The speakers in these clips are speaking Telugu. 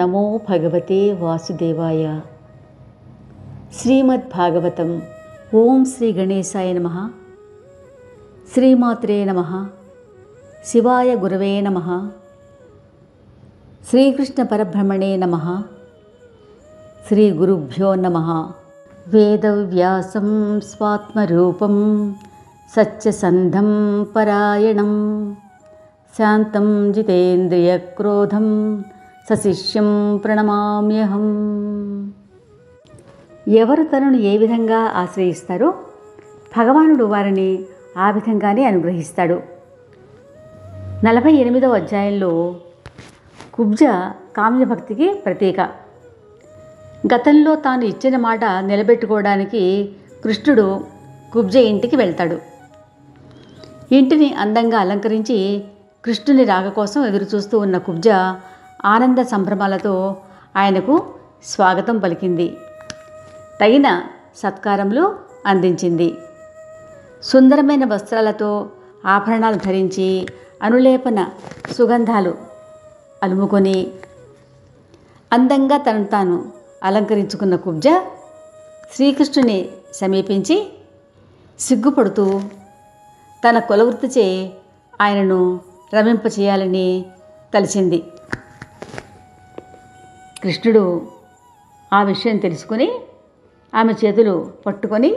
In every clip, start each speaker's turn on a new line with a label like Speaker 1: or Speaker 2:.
Speaker 1: నమో భగవతే వాసుదేవాయ శ్రీమద్భాగవతం ఓం శ్రీ గణేశాయ నమ శ్రీమాత్రే నమ శివాయ గురవే నమ శ్రీకృష్ణ పరబ్రహ్మణే నమ శ్రీ గురుభ్యో నమ వేదవ్యాసం స్వాత్మరూపం సత్యసంధం పరాయణం శాంతం జితేంద్రియక్రోధం సశిష్యం ప్రణమామ్యహం ఎవరు తనను ఏ విధంగా ఆశ్రయిస్తారో భగవానుడు వారిని ఆ విధంగానే అనుగ్రహిస్తాడు నలభై ఎనిమిదవ అధ్యాయంలో కుబ్జ కామ్యభక్తికి ప్రతీక గతంలో తాను ఇచ్చిన మాట నిలబెట్టుకోవడానికి కృష్ణుడు కుబ్జ ఇంటికి వెళ్తాడు ఇంటిని అందంగా అలంకరించి కృష్ణుని రాక కోసం ఎదురుచూస్తూ ఉన్న కుబ్జ ఆనంద సంభ్రమాలతో ఆయనకు స్వాగతం పలికింది తగిన సత్కారములు అందించింది సుందరమైన వస్త్రాలతో ఆభరణాలు ధరించి అనులేపన సుగంధాలు అలుముకొని అందంగా తనను తాను అలంకరించుకున్న కుబ్జ శ్రీకృష్ణుని సమీపించి సిగ్గుపడుతూ తన కులవృత్తిచే ఆయనను రమింపచేయాలని తలిచింది కృష్ణుడు ఆ విషయం తెలుసుకుని ఆమె చేతులు పట్టుకొని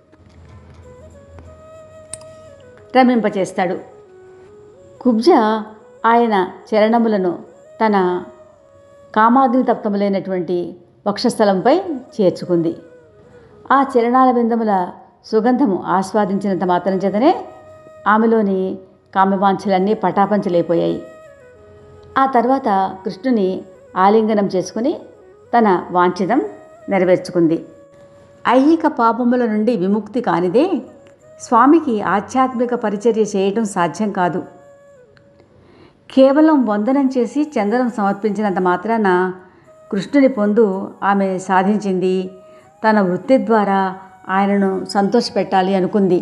Speaker 1: రమింపచేస్తాడు కుబ్జ ఆయన చరణములను తన కామాగ్ని తప్తములైనటువంటి వక్షస్థలంపై చేర్చుకుంది ఆ చరణాల బిందముల సుగంధము ఆస్వాదించినంత మాత్రం చేతనే ఆమెలోని కామ్యవాంఛలన్నీ పటాపంచలైపోయాయి ఆ తర్వాత కృష్ణుని ఆలింగనం చేసుకుని తన వాంఛితం నెరవేర్చుకుంది ఐహిక పాపముల నుండి విముక్తి కానిదే స్వామికి ఆధ్యాత్మిక పరిచర్య చేయటం సాధ్యం కాదు కేవలం వందనం చేసి చందనం సమర్పించినంత మాత్రాన కృష్ణుని పొందు ఆమె సాధించింది తన వృత్తి ద్వారా ఆయనను సంతోషపెట్టాలి అనుకుంది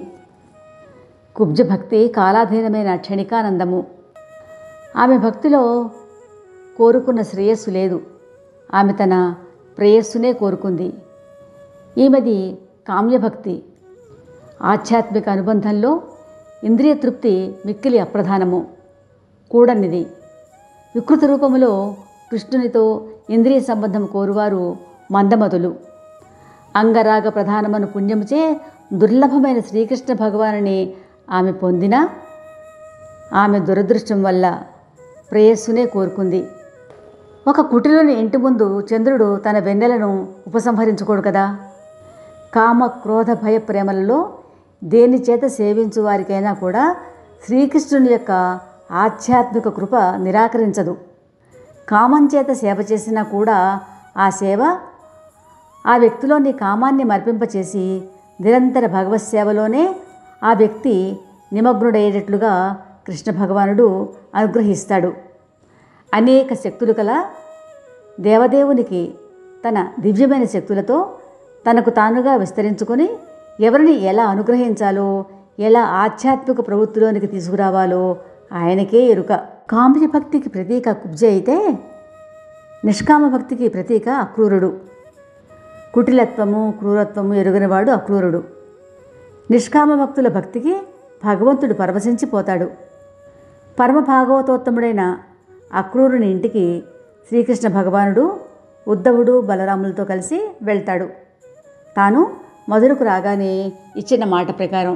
Speaker 1: కుబ్జ భక్తి కాలాధీనమైన క్షణికానందము ఆమె భక్తిలో కోరుకున్న శ్రేయస్సు లేదు ఆమె తన ప్రేయస్సునే కోరుకుంది ఈమెది కామ్యభక్తి ఆధ్యాత్మిక అనుబంధంలో ఇంద్రియ తృప్తి మిక్కిలి అప్రధానము కూడనిది వికృత రూపములో కృష్ణునితో ఇంద్రియ సంబంధం కోరువారు మందమతులు అంగరాగ ప్రధానమను పుణ్యముచే దుర్లభమైన శ్రీకృష్ణ భగవానుని ఆమె పొందినా ఆమె దురదృష్టం వల్ల ప్రేయస్సునే కోరుకుంది ఒక కుటిలోని ఇంటి ముందు చంద్రుడు తన వెన్నెలను ఉపసంహరించుకోడు కదా కామ క్రోధ భయ ప్రేమలలో దేని చేత సేవించు వారికైనా కూడా శ్రీకృష్ణుని యొక్క ఆధ్యాత్మిక కృప నిరాకరించదు కామం చేత సేవ చేసినా కూడా ఆ సేవ ఆ వ్యక్తిలోని కామాన్ని మర్పింపచేసి నిరంతర భగవత్ సేవలోనే ఆ వ్యక్తి నిమగ్నుడయ్యేటట్లుగా కృష్ణ భగవానుడు అనుగ్రహిస్తాడు అనేక శక్తులు కల దేవదేవునికి తన దివ్యమైన శక్తులతో తనకు తానుగా విస్తరించుకొని ఎవరిని ఎలా అనుగ్రహించాలో ఎలా ఆధ్యాత్మిక ప్రవృత్తిలోనికి తీసుకురావాలో ఆయనకే ఎరుక కామ్య భక్తికి ప్రతీక కుబ్జ అయితే నిష్కామ భక్తికి ప్రతీక అక్రూరుడు కుటిలత్వము క్రూరత్వము ఎరుగనివాడు అక్రూరుడు నిష్కామ భక్తుల భక్తికి భగవంతుడు పరవశించిపోతాడు పరమ భాగవతోత్తముడైన అక్రూరుని ఇంటికి శ్రీకృష్ణ భగవానుడు ఉద్ధవుడు బలరాములతో కలిసి వెళ్తాడు తాను మధురకు రాగానే ఇచ్చిన మాట ప్రకారం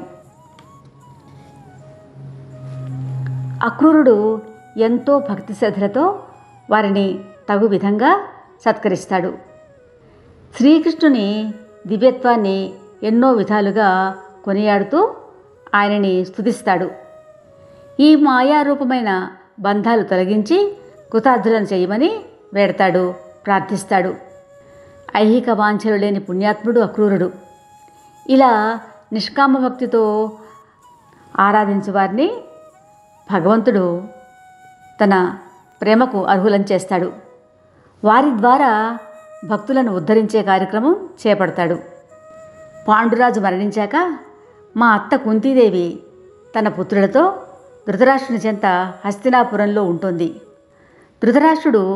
Speaker 1: అక్రూరుడు ఎంతో భక్తి శ్రద్ధలతో వారిని తగు విధంగా సత్కరిస్తాడు శ్రీకృష్ణుని దివ్యత్వాన్ని ఎన్నో విధాలుగా కొనియాడుతూ ఆయనని స్తుతిస్తాడు ఈ మాయారూపమైన బంధాలు తొలగించి కృతార్థులను చేయమని వేడతాడు ప్రార్థిస్తాడు ఐహిక వాంఛలు లేని పుణ్యాత్ముడు అక్రూరుడు ఇలా నిష్కామ భక్తితో ఆరాధించు వారిని భగవంతుడు తన ప్రేమకు అర్హులం చేస్తాడు వారి ద్వారా భక్తులను ఉద్ధరించే కార్యక్రమం చేపడతాడు పాండురాజు మరణించాక మా అత్త కుంతీదేవి తన పుత్రులతో ధృతరాష్ట్రుని చెంత హస్తినాపురంలో ఉంటుంది ధృతరాష్ట్రుడు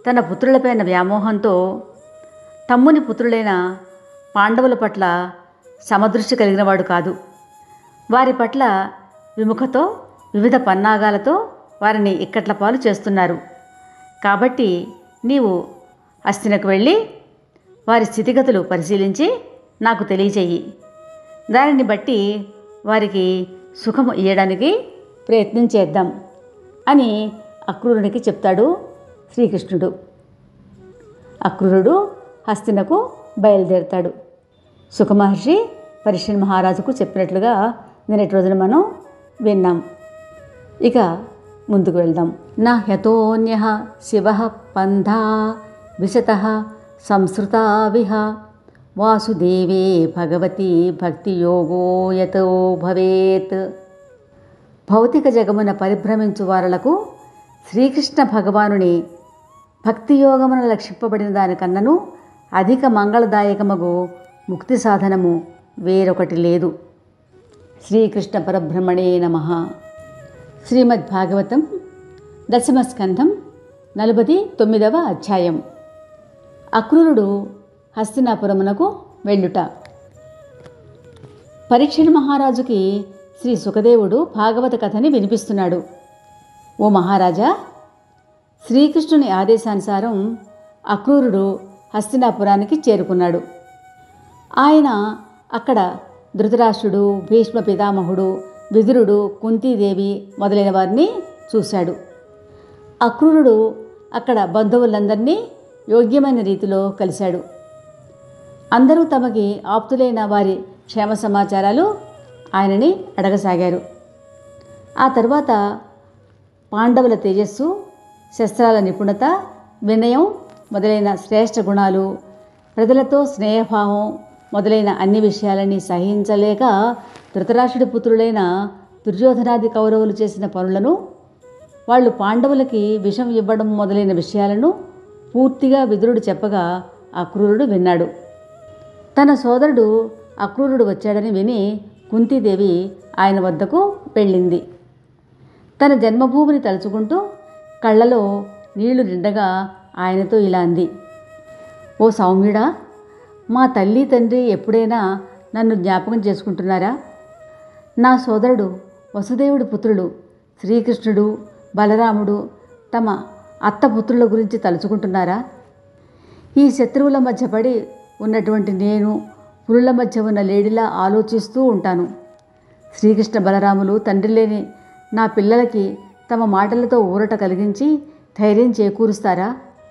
Speaker 1: తన పుత్రులపైన వ్యామోహంతో తమ్ముని పుత్రులైన పాండవుల పట్ల సమదృష్టి కలిగినవాడు కాదు వారి పట్ల విముఖతో వివిధ పన్నాగాలతో వారిని ఇక్కట్ల పాలు చేస్తున్నారు కాబట్టి నీవు అస్థినకు వెళ్ళి వారి స్థితిగతులు పరిశీలించి నాకు తెలియచేయి దానిని బట్టి వారికి సుఖము ఇయ్యడానికి ప్రయత్నం చేద్దాం అని అక్రూరునికి చెప్తాడు శ్రీకృష్ణుడు అక్రూరుడు హస్తినకు బయలుదేరుతాడు సుఖమహర్షి పరీక్షణ్ మహారాజుకు చెప్పినట్లుగా నిన్నటి రోజున మనం విన్నాం ఇక ముందుకు వెళ్దాం నా హ్యతోన్య శివ పంథా విశత సంస్కృతా విహ వాసుదేవే భగవతి భక్తియోగో యతో భవేత్ భౌతిక జగమున పరిభ్రమించు వారలకు శ్రీకృష్ణ భగవానుని భక్తియోగమున లక్షింపబడిన దానికన్నను అధిక మంగళదాయకమగు ముక్తి సాధనము వేరొకటి లేదు శ్రీకృష్ణ పరబ్రహ్మణే నమ శ్రీమద్ భాగవతం దశమస్కంధం నలభై తొమ్మిదవ అధ్యాయం అక్రూరుడు హస్తినాపురమునకు వెళ్ళుట పరీక్షణ మహారాజుకి శ్రీ సుఖదేవుడు భాగవత కథని వినిపిస్తున్నాడు ఓ మహారాజా శ్రీకృష్ణుని ఆదేశానుసారం అక్రూరుడు హస్తినాపురానికి చేరుకున్నాడు ఆయన అక్కడ ధృతరాష్ట్రుడు భీష్మ పితామహుడు విదురుడు కుంతీదేవి మొదలైన వారిని చూశాడు అక్రూరుడు అక్కడ బంధువులందరినీ యోగ్యమైన రీతిలో కలిశాడు అందరూ తమకి ఆప్తులైన వారి క్షేమ సమాచారాలు ఆయనని అడగసాగారు ఆ తర్వాత పాండవుల తేజస్సు శస్త్రాల నిపుణత వినయం మొదలైన శ్రేష్ఠ గుణాలు ప్రజలతో స్నేహభావం మొదలైన అన్ని విషయాలని సహించలేక ధృతరాష్ట్రుడి పుత్రులైన దుర్యోధనాది కౌరవులు చేసిన పనులను వాళ్ళు పాండవులకి విషం ఇవ్వడం మొదలైన విషయాలను పూర్తిగా విదురుడు చెప్పగా అక్రూరుడు విన్నాడు తన సోదరుడు అక్రూరుడు వచ్చాడని విని కుంతీదేవి ఆయన వద్దకు వెళ్ళింది తన జన్మభూమిని తలుచుకుంటూ కళ్ళలో నీళ్లు నిండగా ఆయనతో ఇలా అంది ఓ సౌమ్యుడా మా తల్లి తండ్రి ఎప్పుడైనా నన్ను జ్ఞాపకం చేసుకుంటున్నారా నా సోదరుడు వసుదేవుడి పుత్రుడు శ్రీకృష్ణుడు బలరాముడు తమ అత్త పుత్రుల గురించి తలుచుకుంటున్నారా ఈ శత్రువుల మధ్య పడి ఉన్నటువంటి నేను పురుల మధ్య ఉన్న లేడిలా ఆలోచిస్తూ ఉంటాను శ్రీకృష్ణ బలరాములు తండ్రి లేని నా పిల్లలకి తమ మాటలతో ఊరట కలిగించి ధైర్యం చేకూరుస్తారా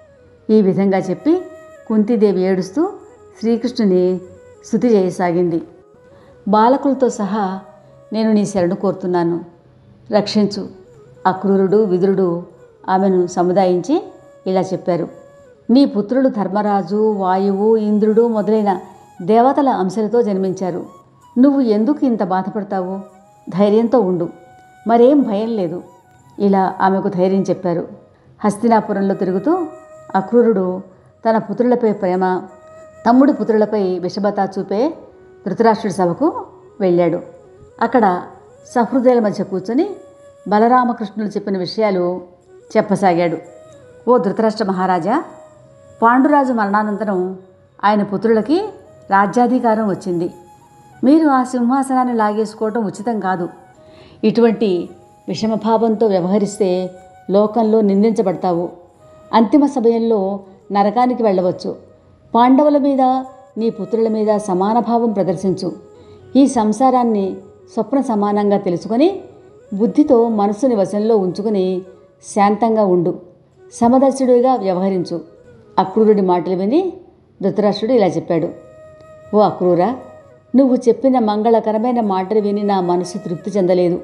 Speaker 1: ఈ విధంగా చెప్పి కుంతీదేవి ఏడుస్తూ శ్రీకృష్ణుని స్థుతి చేయసాగింది బాలకులతో సహా నేను నీ శరణు కోరుతున్నాను రక్షించు అక్రూరుడు విదురుడు ఆమెను సముదాయించి ఇలా చెప్పారు నీ పుత్రుడు ధర్మరాజు వాయువు ఇంద్రుడు మొదలైన దేవతల అంశాలతో జన్మించారు నువ్వు ఎందుకు ఇంత బాధపడతావు ధైర్యంతో ఉండు మరేం భయం లేదు ఇలా ఆమెకు ధైర్యం చెప్పారు హస్తినాపురంలో తిరుగుతూ అక్రూరుడు తన పుత్రులపై ప్రేమ తమ్ముడి పుత్రులపై విషబత చూపే ధృతరాష్ట్రుడి సభకు వెళ్ళాడు అక్కడ సహృదయాల మధ్య కూర్చొని బలరామకృష్ణులు చెప్పిన విషయాలు చెప్పసాగాడు ఓ ధృతరాష్ట్ర మహారాజా పాండురాజు మరణానంతరం ఆయన పుత్రులకి రాజ్యాధికారం వచ్చింది మీరు ఆ సింహాసనాన్ని లాగేసుకోవటం ఉచితం కాదు ఇటువంటి విషమభావంతో వ్యవహరిస్తే లోకంలో నిందించబడతావు అంతిమ సమయంలో నరకానికి వెళ్ళవచ్చు పాండవుల మీద నీ పుత్రుల మీద సమాన భావం ప్రదర్శించు ఈ సంసారాన్ని స్వప్న సమానంగా తెలుసుకొని బుద్ధితో మనస్సుని వశంలో ఉంచుకొని శాంతంగా ఉండు సమదర్శుడిగా వ్యవహరించు అక్రూరుడి మాటలు విని ధృతరాష్ట్రుడు ఇలా చెప్పాడు ఓ అక్రూరా నువ్వు చెప్పిన మంగళకరమైన మాటలు విని నా మనసు తృప్తి చెందలేదు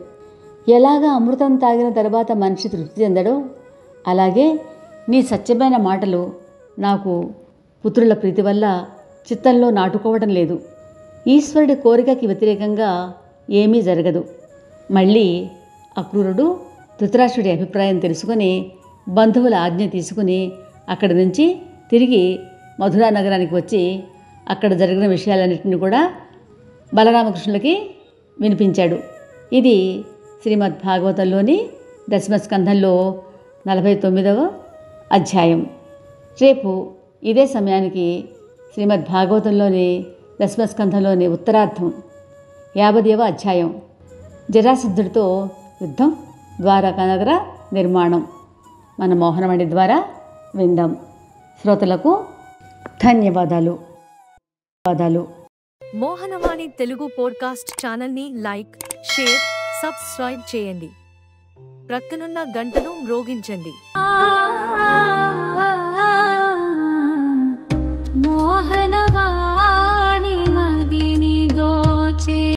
Speaker 1: ఎలాగా అమృతం తాగిన తర్వాత మనిషి తృప్తి చెందడో అలాగే నీ సత్యమైన మాటలు నాకు పుత్రుల ప్రీతి వల్ల చిత్తంలో నాటుకోవడం లేదు ఈశ్వరుడి కోరికకి వ్యతిరేకంగా ఏమీ జరగదు మళ్ళీ అక్రూరుడు ధృతరాష్ట్రుడి అభిప్రాయం తెలుసుకొని బంధువుల ఆజ్ఞ తీసుకుని అక్కడి నుంచి తిరిగి మధురా నగరానికి వచ్చి అక్కడ జరిగిన విషయాలన్నింటినీ కూడా బలరామకృష్ణులకి వినిపించాడు ఇది శ్రీమద్ భాగవతంలోని దశమ స్కంధంలో నలభై తొమ్మిదవ అధ్యాయం రేపు ఇదే సమయానికి శ్రీమద్ భాగవతంలోని దశమస్కంధంలోని ఉత్తరార్థం యాభదేవ అధ్యాయం జరాసిద్ధుడితో యుద్ధం ద్వారకా నగర నిర్మాణం మన మోహనమణి ద్వారా విందాం శ్రోతలకు ధన్యవాదాలు ధన్యవాదాలు
Speaker 2: మోహనవాణి తెలుగు పోడ్కాస్ట్ ఛానల్ని లైక్ షేర్ సబ్స్క్రైబ్ చేయండి ప్రక్కనున్న గంటను మ్రోగించండి
Speaker 3: ఆ